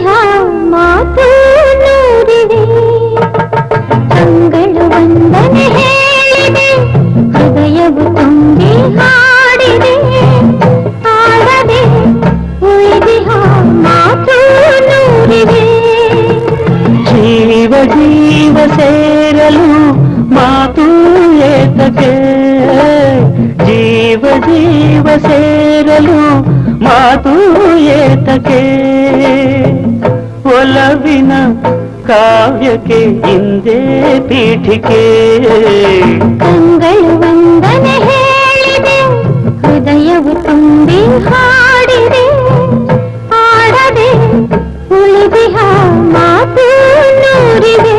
ಮಾತು ನೂರಿದೆ ಕಂಗಳು ವಂದನೆ ಹೇಳಿದೆ ಹೃದಯವು ತುಂಬಿ ಹಾಡಿದೆ ಆಡದೆ ಉಳಿದಿಹ ಮಾತು ನೂರಿದೆ ಜೀವ ಜೀವ ಸೇರಲು ಮಾತು ಏತಕ್ಕೆ ಜೀವ ಜೀವ ಸೇರಲು ಮಾತು ಏತಕ್ಕೆ ಒಲವಿನ ಕಾವ್ಯಕ್ಕೆ ಹಿಂದೆ ಪೀಠಿಕೆ ಕಂಗಳು ವಂದನೆ ಹೇಳಿದೆ ಹೃದಯವು ತುಂಬಿ ಹಾಡಿದೆ ಆಡದೆ ಉಳಿದಿಹ ಮಾತು ನೂರಿದೆ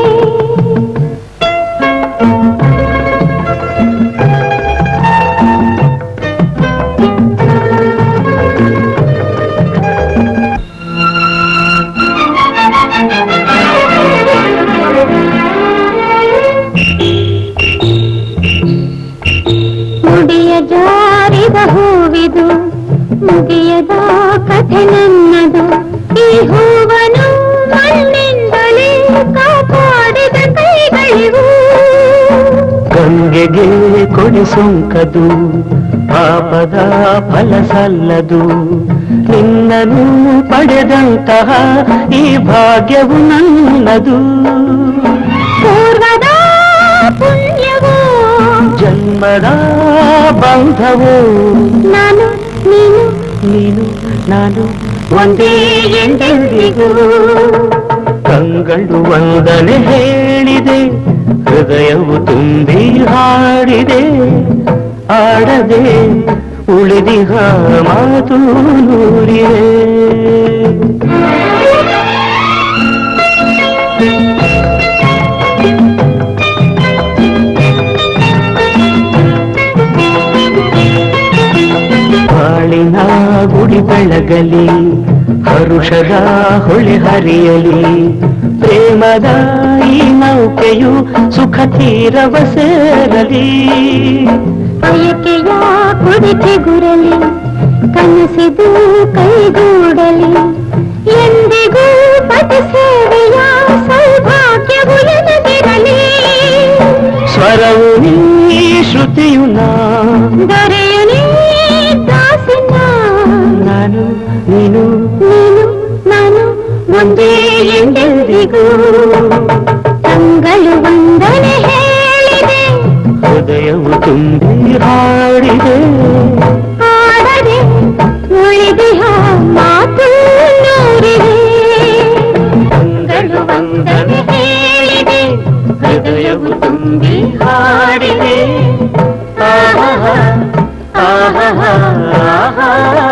ಮುಡಿಯ ಜಾರಿದ ಹೂವಿದು ಮುಗಿಯದ ಕಥೆ ನನ್ನದು ಈ ಹೂವನು ಮಣ್ಣಿಂದಲೇ ಕಾಪಾಡಿದ ಕೈಗಳಿವು ಗಂಗೆಗೆ ಕೊಡಿಸುಂಕದು ಪಾಪದ ಫಲ ಸಲ್ಲದು ನಿನ್ನನು ಪಡೆದಂತಹ ಈ ಭಾಗ್ಯವು ನನ್ನದು ಪೂರ್ವದ ಪುಣ್ಯವು ಜನ್ಮದ ಬಂಧವು ನಾನು ನೀನು ನೀನು ನಾನು ಒಂದೇ ಎಂದೆಂದಿಗೂ ಕಂಗಳು ವಂದನೆ ಹೇಳಿದೆ ಹೃದಯವು ತುಂಬಿ ಹಾಡಿದೆ ಆಡದೆ ಉಳಿದಿಹ ಮಾತು ನೂರಿದೆ ಬಾಳಿನ ಗುಡಿ ಬೆಳಗಲಿ ಹರುಷದ ಹೊಳೆ ಹರಿಯಲಿ ಪ್ರೇಮದ ಈ ನೌಕೆಯು ಸುಖ ತೀರವ ಸೇರಲಿ ಬಯಕೆಯ ಕುಡಿಕೆ ಗುರಲಿ ಕನಸಿದು ಕೈಗೂಡಲಿ ಎಂದಿಗೂ ಪದ ಸೇವೆಯ ಸೌಭಾಗ್ಯವು ಎನಗಿರಲಿ ಸ್ವರವು ನೀ ಶ್ರುತಿಯು ನಾ ದೊರೆಯು ನೀ ದಾಸಿನ ನಾನು ನೀನು ನೀನು ನಾನು ಒಂದೇ ಎಂದೆಂದಿಗೂ ಕಂಗಳು ವಂದನೆ ಹೇಳಿದೆ ಹೃದಯವು ತುಂಬಿ ಹಾಡಿದೆ ಆಡದೆ ಉಳಿದಿಹ ಮಾತು ನೂರಿದೆ ಕಂಗಳು ವಂದನೆ ಹೇಳಿದೆ ಹೃದಯವು ತುಂಬಿ ಹಾಡಿದೆ ಆಹಾ ಆಹಾ ಆಹಾ